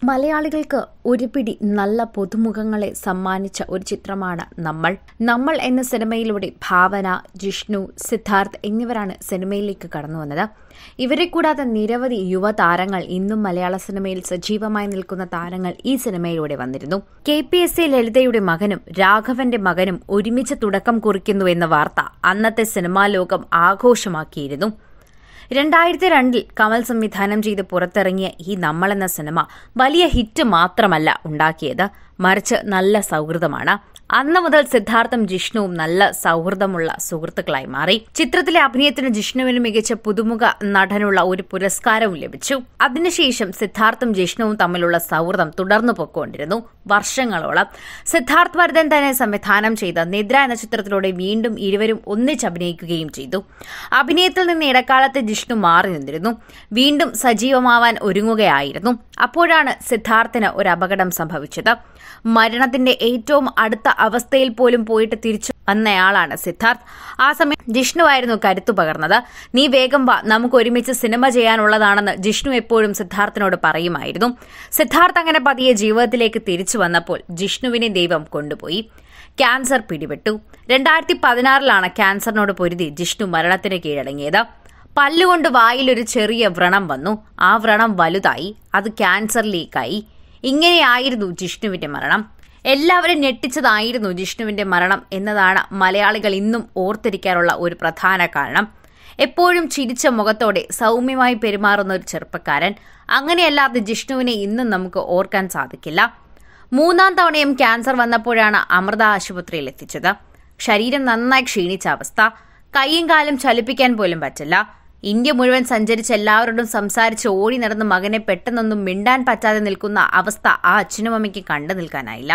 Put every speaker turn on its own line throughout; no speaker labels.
മലയാളികൾക്ക് ഒരു പിടി നല്ല പുതുമുഖങ്ങളെ സമ്മാനിച്ച ഒരു ചിത്രമാണ് നമ്മൾ നമ്മൾ എന്ന സിനിമയിലൂടെ ഭാവന ജിഷ്ണു സിദ്ധാർത്ഥ് എന്നിവരാണ് സിനിമയിലേക്ക് കടന്നു വന്നത് ഇവരെ കൂടാതെ നിരവധി യുവതാരങ്ങൾ ഇന്നും മലയാള സിനിമയിൽ സജീവമായി നിൽക്കുന്ന താരങ്ങൾ ഈ സിനിമയിലൂടെ വന്നിരുന്നു കെ പി എസ് സി ലളിതയുടെ മകനും രാഘവന്റെ മകനും ഒരുമിച്ച് തുടക്കം കുറിക്കുന്നു എന്ന വാർത്ത അന്നത്തെ സിനിമാ ലോകം ആഘോഷമാക്കിയിരുന്നു രണ്ടായിരത്തി രണ്ടിൽ കമൽ സംവിധാനം ചെയ്ത് പുറത്തിറങ്ങിയ ഈ നമ്മൾ എന്ന സിനിമ വലിയ ഹിറ്റ് മാത്രമല്ല ഉണ്ടാക്കിയത് മറിച്ച് നല്ല സൗഹൃദമാണ് അന്ന് മുതൽ സിദ്ധാർത്ഥം ജിഷ്ണുവും നല്ല സൗഹൃദമുള്ള സുഹൃത്തുക്കളായി മാറി ചിത്രത്തിലെ അഭിനയത്തിന് ജിഷ്ണുവിന് മികച്ച പുതുമുഖ നടനുള്ള ഒരു പുരസ്കാരവും ലഭിച്ചു അതിനുശേഷം സിദ്ധാർത്ഥും ജിഷ്ണുവും തമ്മിലുള്ള സൗഹൃദം തുടർന്നു പൊക്കൊണ്ടിരുന്നു വർഷങ്ങളോളം സിദ്ധാർത്ഥ് വർദ്ധൻ തന്നെ സംവിധാനം ചെയ്ത നിദ്ര എന്ന ചിത്രത്തിലൂടെ വീണ്ടും ഇരുവരും ഒന്നിച്ച് അഭിനയിക്കുകയും ചെയ്തു അഭിനയത്തിൽ നിന്ന് ഇടക്കാലത്ത് ജിഷ്ണു മാറി നിന്നിരുന്നു വീണ്ടും സജീവമാവാൻ ഒരുങ്ങുകയായിരുന്നു അപ്പോഴാണ് സിദ്ധാർത്ഥിന് ഒരു അപകടം സംഭവിച്ചത് മരണത്തിന്റെ ഏറ്റവും അടുത്ത അവസ്ഥയിൽ പോലും പോയിട്ട് തിരിച്ചു വന്നയാളാണ് സിദ്ധാർത്ഥ് ആ സമയം ജിഷ്ണുവായിരുന്നു കരുത്തു പകർന്നത് നീ വേഗം വാ നമുക്ക് ഒരുമിച്ച് സിനിമ ചെയ്യാനുള്ളതാണെന്ന് ജിഷ്ണു എപ്പോഴും സിദ്ധാർത്ഥിനോട് പറയുമായിരുന്നു സിദ്ധാർത്ഥ് അങ്ങനെ പതിയെ ജീവിതത്തിലേക്ക് തിരിച്ചു വന്നപ്പോൾ ജിഷ്ണുവിനെ ദൈവം കൊണ്ടുപോയി ക്യാൻസർ പിടിപെട്ടു രണ്ടായിരത്തി പതിനാറിലാണ് ക്യാൻസറിനോട് പൊരുതി ജിഷ്ണു മരണത്തിന് കീഴടങ്ങിയത് പല്ലുകൊണ്ട് വായിലൊരു ചെറിയ വ്രണം വന്നു ആ വ്രണം വലുതായി അത് ക്യാൻസറിലേക്കായി ഇങ്ങനെയായിരുന്നു ജിഷ്ണുവിന്റെ മരണം എല്ലാവരും ഞെട്ടിച്ചതായിരുന്നു ജിഷ്ണുവിന്റെ മരണം എന്നതാണ് മലയാളികൾ ഇന്നും ഓർത്തിരിക്കാനുള്ള ഒരു പ്രധാന കാരണം എപ്പോഴും ചിരിച്ച മുഖത്തോടെ സൗമ്യമായി പെരുമാറുന്ന ഒരു ചെറുപ്പക്കാരൻ അങ്ങനെയല്ലാതെ ജിഷ്ണുവിനെ ഇന്നും നമുക്ക് ഓർക്കാൻ സാധിക്കില്ല മൂന്നാം തവണയും ക്യാൻസർ വന്നപ്പോഴാണ് അമൃത ആശുപത്രിയിൽ എത്തിച്ചത് ശരീരം നന്നായി ക്ഷീണിച്ച അവസ്ഥ കൈയും കാലും ചലിപ്പിക്കാൻ പോലും പറ്റില്ല ഇന്ത്യ മുഴുവൻ സഞ്ചരിച്ച് എല്ലാവരോടും സംസാരിച്ച് ഓടി നടന്ന് മകനെ പെട്ടെന്നൊന്നും മിണ്ടാൻ പറ്റാതെ നിൽക്കുന്ന അവസ്ഥ ആ അച്ഛനും അമ്മയ്ക്ക് കണ്ടു നിൽക്കാനായില്ല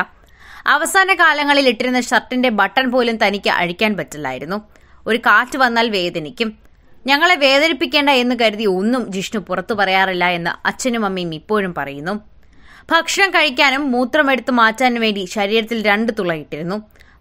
അവസാന കാലങ്ങളിൽ ഇട്ടിരുന്ന ഷർട്ടിന്റെ ബട്ടൺ പോലും തനിക്ക് അഴിക്കാൻ പറ്റില്ലായിരുന്നു ഒരു കാറ്റ് വന്നാൽ വേദനിക്കും ഞങ്ങളെ വേദനിപ്പിക്കേണ്ട എന്ന് കരുതി ഒന്നും ജിഷ്ണു പുറത്തു പറയാറില്ല എന്ന് അച്ഛനും അമ്മയും ഇപ്പോഴും പറയുന്നു ഭക്ഷണം കഴിക്കാനും മൂത്രമെടുത്ത് മാറ്റാനും വേണ്ടി ശരീരത്തിൽ രണ്ട് തുളയിട്ടിരുന്നു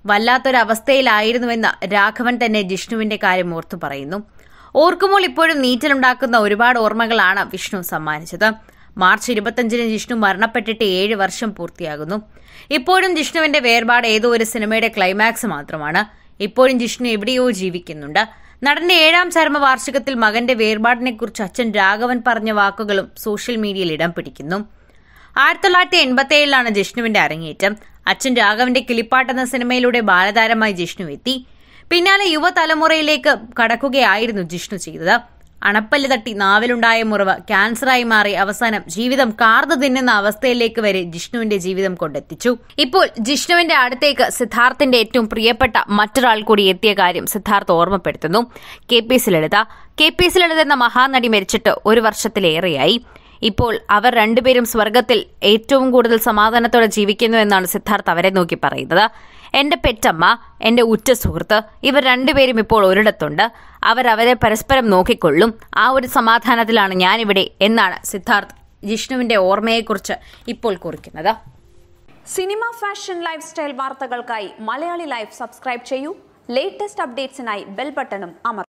വല്ലാത്തൊരവസ്ഥയിലായിരുന്നുവെന്ന് രാഘവൻ തന്നെ ജിഷ്ണുവിന്റെ കാര്യം ഓർത്തു പറയുന്നു ഓർക്കുമ്പോൾ ഇപ്പോഴും നീറ്റലുണ്ടാക്കുന്ന ഒരുപാട് ഓർമ്മകളാണ് വിഷ്ണു സമ്മാനിച്ചത് മാർച്ച് ഇരുപത്തഞ്ചിന് ജിഷ്ണു മരണപ്പെട്ടിട്ട് ഏഴ് വർഷം പൂർത്തിയാകുന്നു ഇപ്പോഴും ജിഷ്ണുവിന്റെ വേർപാട് ഏതോ ഒരു സിനിമയുടെ ക്ലൈമാക്സ് മാത്രമാണ് ഇപ്പോഴും ജിഷ്ണു എവിടെയോ ജീവിക്കുന്നുണ്ട് നടന്റെ ഏഴാം ചരമവാർഷികത്തിൽ മകന്റെ വേർപാടിനെക്കുറിച്ച് അച്ഛൻ രാഘവൻ പറഞ്ഞ വാക്കുകളും സോഷ്യൽ മീഡിയയിൽ ഇടം പിടിക്കുന്നു ആയിരത്തി തൊള്ളായിരത്തി എൺപത്തി ഏഴിലാണ് ജിഷ്ണുവിന്റെ അരങ്ങേറ്റം അച്ഛൻ രാഘവന്റെ കിളിപ്പാട്ട് എന്ന സിനിമയിലൂടെ ബാലതാരമായി ജിഷ്ണു എത്തി പിന്നാലെ യുവതലമുറയിലേക്ക് കടക്കുകയായിരുന്നു ജിഷ്ണു ചെയ്തത് അണപ്പല്ല് തട്ടി നാവിലുണ്ടായ മുറിവ് ക്യാൻസറായി മാറി അവസാനം ജീവിതം കാർന്നു തിന്നുന്ന അവസ്ഥയിലേക്ക് വരെ ജിഷ്ണുവിന്റെ ജീവിതം കൊണ്ടെത്തിച്ചു ഇപ്പോൾ ജിഷ്ണുവിന്റെ അടുത്തേക്ക് സിദ്ധാർത്ഥിന്റെ ഏറ്റവും പ്രിയപ്പെട്ട മറ്റൊരാൾ കൂടി എത്തിയ കാര്യം സിദ്ധാർത്ഥ് ഓർമ്മപ്പെടുത്തുന്നു K P S Lalitha K P S Lalitha എന്ന മഹാനടി മരിച്ചിട്ട് ഒരു വർഷത്തിലേറെയായി ഇപ്പോൾ അവർ രണ്ടുപേരും സ്വർഗത്തിൽ ഏറ്റവും കൂടുതൽ സമാധാനത്തോടെ ജീവിക്കുന്നു എന്നാണ് സിദ്ധാർത്ഥ് അവരെ നോക്കി പറയുന്നത് എന്റെ പെറ്റമ്മ എന്റെ ഉറ്റ സുഹൃത്ത് ഇവർ രണ്ടുപേരും ഇപ്പോൾ ഒരിടത്തുണ്ട് അവർ അവരെ പരസ്പരം നോക്കിക്കൊള്ളും ആ ഒരു സമാധാനത്തിലാണ് ഞാനിവിടെ എന്നാണ് സിദ്ധാർത്ഥ് ജിഷ്ണുവിന്റെ ഓർമ്മയെക്കുറിച്ച് ഇപ്പോൾ കുറിക്കുന്നത്
സിനിമ ഫാഷൻ ലൈഫ് സ്റ്റൈൽ വാർത്തകൾക്കായി മലയാളി ലൈഫ് സബ്സ്ക്രൈബ് ചെയ്യൂ ലേറ്റസ്റ്റ് അപ്ഡേറ്റ്സിനായി ബെൽ ബട്ടണും അമർ